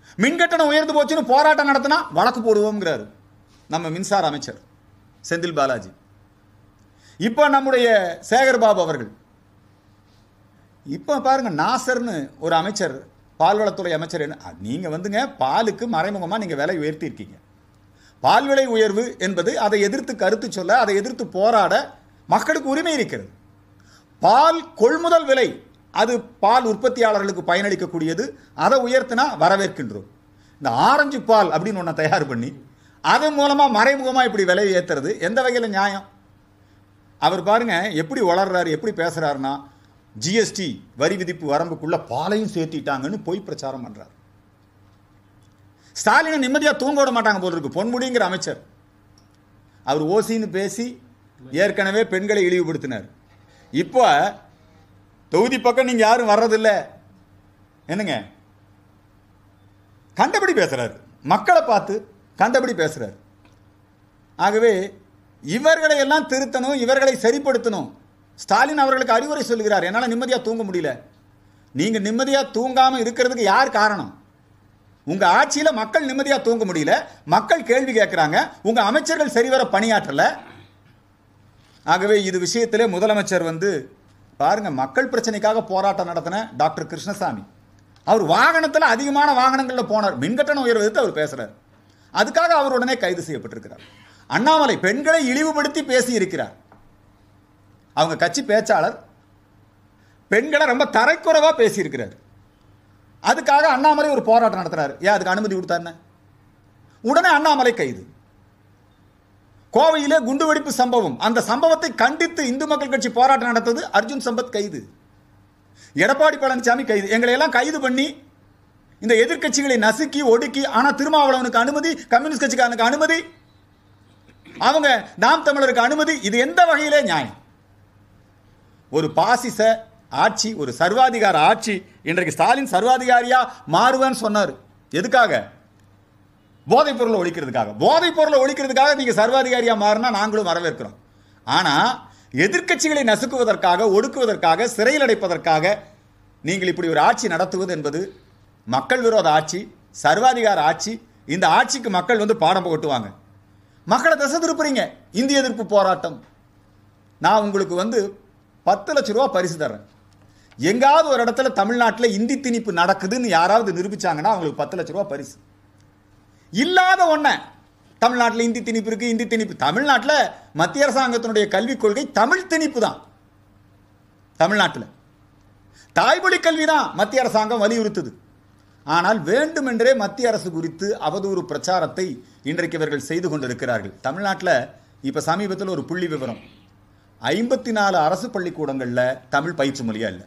மின்கட்டணம் உயர்ந்து போச்சுன்னு போராட்டம் நடத்தினா வழக்கு போடுவோம்ங்கிறாரு நம்ம மின்சார அமைச்சர் செந்தில் பாலாஜி இப்போ நம்முடைய சேகர் பாபு அவர்கள் இப்போ பாருங்க நாசர்னு ஒரு அமைச்சர் பால்வளத்துறை அமைச்சர் என்ன அ, நீங்க வந்துங்க பாலுக்கு மறைமுகமா நீங்க விலை உயர்த்தி இருக்கீங்க பால் விலை உயர்வு என்பது அதை எதிர்த்து கருத்து சொல்ல அதை எதிர்த்து போராட மக்களுக்கு உரிமை இருக்கிறது பால் கொள்முதல் விலை அது பால் உற்பத்தியாளர்களுக்கு பயனளிக்கக்கூடியது அதை உயர்த்தினா வரவேற்கின்றோம் இந்த ஆரஞ்சு பால் அப்படின்னு ஒன்று தயார் பண்ணி அதன் மூலமா மறைமுகமா இப்படி விலையை ஏத்துறது எந்த வகையில் நியாயம் அவர் பாருங்க எப்படி வளர்றாரு எப்படி பேசுறாருன்னா ஜிஎஸ்டி வரி விதிப்பு வரம்புக்குள்ள பாலையும் சேர்த்திட்டாங்கன்னு பொய் பிரச்சாரம் பண்றாரு ஸ்டாலினை நிம்மதியா தூங்க விட மாட்டாங்க போல இருக்கு பொன்முடிங்கிற அமைச்சர் அவர் ஓசின்னு பேசி ஏற்கனவே பெண்களை இழிவுபடுத்தினார் இப்போ தொகுதி பக்கம் நீங்க யாரும் வர்றதில்ல என்னங்க கண்டபடி பேசுறாரு மக்களை பார்த்து கண்டபடி பேசுறாரு ஆகவே இவர்களை எல்லாம் திருத்தணும் இவர்களை சரிப்படுத்தணும் ஸ்டாலின் அவர்களுக்கு அறிவுரை சொல்லுகிறார் என்னால் நிம்மதியாக தூங்க முடியல நீங்க நிம்மதியாக தூங்காம இருக்கிறதுக்கு யார் காரணம் உங்க ஆட்சியில மக்கள் நிம்மதியா தூங்க முடியல மக்கள் கேள்வி கேட்கிறாங்க உங்க அமைச்சர்கள் சரிவர பணியாற்றல ஆகவே இது விஷயத்திலே முதலமைச்சர் வந்து பாருங்க மக்கள் பிரச்சனைக்காக போராட்டம் நடத்தின டாக்டர் கிருஷ்ணசாமி அவர் வாகனத்தில் அதிகமான வாகனங்களில் போனார் மின்கட்டண உயர்வு எதிர்த்து அவர் பேசுறார் அதுக்காக அவர் உடனே கைது செய்யப்பட்டிருக்கிறார் அண்ணாமலை பெண்களை இழிவுபடுத்தி பேசி இருக்கிறார் அவங்க கட்சி பேச்சாளர் பெண்களை ரொம்ப தரைக்குறைவா பேசியிருக்கிறார் அதுக்காக அண்ணாமலை ஒரு போராட்டம் நடத்துறாரு ஏன் அதுக்கு அனுமதி கொடுத்தாருன்னு உடனே அண்ணாமலை கைது கோவையிலே குண்டுவெடிப்பு சம்பவம் அந்த சம்பவத்தை கண்டித்து இந்து மக்கள் கட்சி போராட்டம் நடத்தது அர்ஜுன் சம்பத் கைது எடப்பாடி பழனிசாமி கைது எங்களை எல்லாம் கைது பண்ணி இந்த எதிர்க்கட்சிகளை நசுக்கி ஒடுக்கி ஆனா திருமாவளவனுக்கு அனுமதி கம்யூனிஸ்ட் கட்சிக்காரனுக்கு அனுமதி அவங்க நாம் தமிழருக்கு அனுமதி இது எந்த வகையிலே நியாயம் ஒரு பாசிச ஆட்சி ஒரு சர்வாதிகார ஆட்சி இன்றைக்கு ஸ்டாலின் சர்வாதிகாரியா மாறுவேன்னு சொன்னார் எதுக்காக போதைப் பொருளை ஒழிக்கிறதுக்காக போதைப் பொருளை ஒழிக்கிறதுக்காக நீங்க சர்வாதிகாரியா மாறினா நாங்களும் வரவேற்கிறோம் ஆனா எதிர்க்கட்சிகளை நசுக்குவதற்காக ஒடுக்குவதற்காக சிறையில் அடைப்பதற்காக நீங்கள் இப்படி ஒரு ஆட்சி நடத்துவது என்பது மக்கள் விரோத ஆட்சி சர்வாதிகார ஆட்சி இந்த ஆட்சிக்கு மக்கள் வந்து பாடம் புகட்டுவாங்க மக்களை திசை திருப்புறீங்க இந்திய எதிர்ப்பு போராட்டம் நான் உங்களுக்கு வந்து பத்து லட்ச ரூபா பரிசு தர்றேன் எங்காவது ஒரு இடத்துல தமிழ்நாட்டில் இந்தி திணிப்பு நடக்குதுன்னு யாராவது நிரூபிச்சாங்கன்னா அவங்களுக்கு பத்து லட்ச ரூபா பரிசு இல்லாத ஒன்றை தமிழ்நாட்டில் இந்தி திணிப்பு இருக்கு இந்தி திணிப்பு தமிழ்நாட்டில் மத்திய அரசாங்கத்தினுடைய கல்விக் கொள்கை தமிழ் திணிப்பு தான் தமிழ்நாட்டில் தாய்மொழி கல்வி தான் மத்திய அரசாங்கம் வலியுறுத்துது ஆனால் வேண்டுமென்றே மத்திய அரசு குறித்து அவதூறு பிரச்சாரத்தை இன்றைக்கு இவர்கள் செய்து கொண்டிருக்கிறார்கள் தமிழ்நாட்டில் இப்போ சமீபத்தில் ஒரு புள்ளி விவரம் ஐம்பத்தி நாலு அரசு பள்ளிக்கூடங்களில் தமிழ் பயிற்று மொழியா இல்லை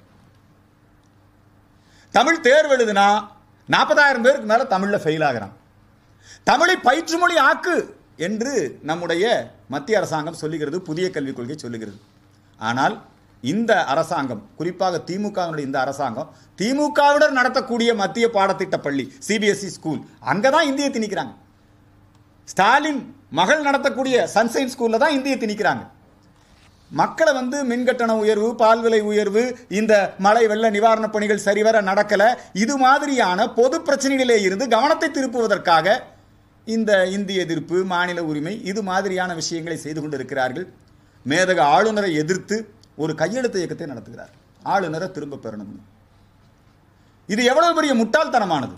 தமிழ் தேர்வு எழுதுனா நாற்பதாயிரம் பேருக்கு மேலே தமிழில் ஃபெயில் ஆகிறான் தமிழை பயிற்று மொழி ஆக்கு என்று நம்முடைய மத்திய அரசாங்கம் சொல்லுகிறது புதிய கல்விக் கொள்கை சொல்லுகிறது ஆனால் இந்த அரசாங்கம் குறிப்பாக திமுகவினுடைய இந்த அரசாங்கம் திமுகவினர் நடத்தக்கூடிய மத்திய பாடத்திட்ட பள்ளி சிபிஎஸ்இ ஸ்கூல் அங்கே தான் இந்தியை திணிக்கிறாங்க ஸ்டாலின் மகள் நடத்தக்கூடிய சன்சைன் ஸ்கூல்ல தான் இந்தியை திணிக்கிறாங்க மக்களை வந்து மின்கட்டண உயர்வு பால் விலை உயர்வு இந்த மழை வெள்ள நிவாரணப் பணிகள் சரிவர நடக்கல இது மாதிரியான பொது பிரச்சனைகளிலே இருந்து கவனத்தை திருப்புவதற்காக இந்த இந்திய எதிர்ப்பு மாநில உரிமை இது மாதிரியான விஷயங்களை செய்து கொண்டிருக்கிறார்கள் மேதக ஆளுநரை எதிர்த்து ஒரு கையெழுத்து இயக்கத்தை நடத்துகிறார் ஆளுநரை திரும்ப பெறணும் இது எவ்வளவு பெரிய முட்டாள்தனமானது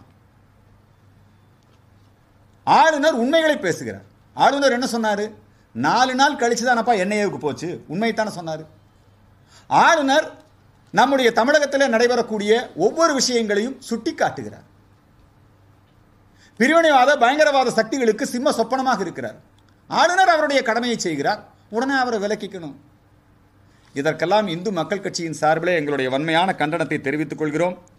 ஆளுநர் உண்மைகளை பேசுகிறார் ஆளுநர் என்ன சொன்னாரு நாலு நாள் கழிச்சு தானப்பா என்ஐஏவுக்கு போச்சு உண்மைத்தானே சொன்னார் ஆளுநர் நம்முடைய தமிழகத்தில் நடைபெறக்கூடிய ஒவ்வொரு விஷயங்களையும் சுட்டி காட்டுகிறார் பிரிவினைவாத பயங்கரவாத சக்திகளுக்கு சிம்ம சொப்பனமாக இருக்கிறார் ஆளுநர் அவருடைய கடமையை செய்கிறார் உடனே அவரை விலக்கிக்கணும் இதற்கெல்லாம் இந்து மக்கள் கட்சியின் சார்பிலே எங்களுடைய வன்மையான கண்டனத்தை தெரிவித்துக் கொள்கிறோம்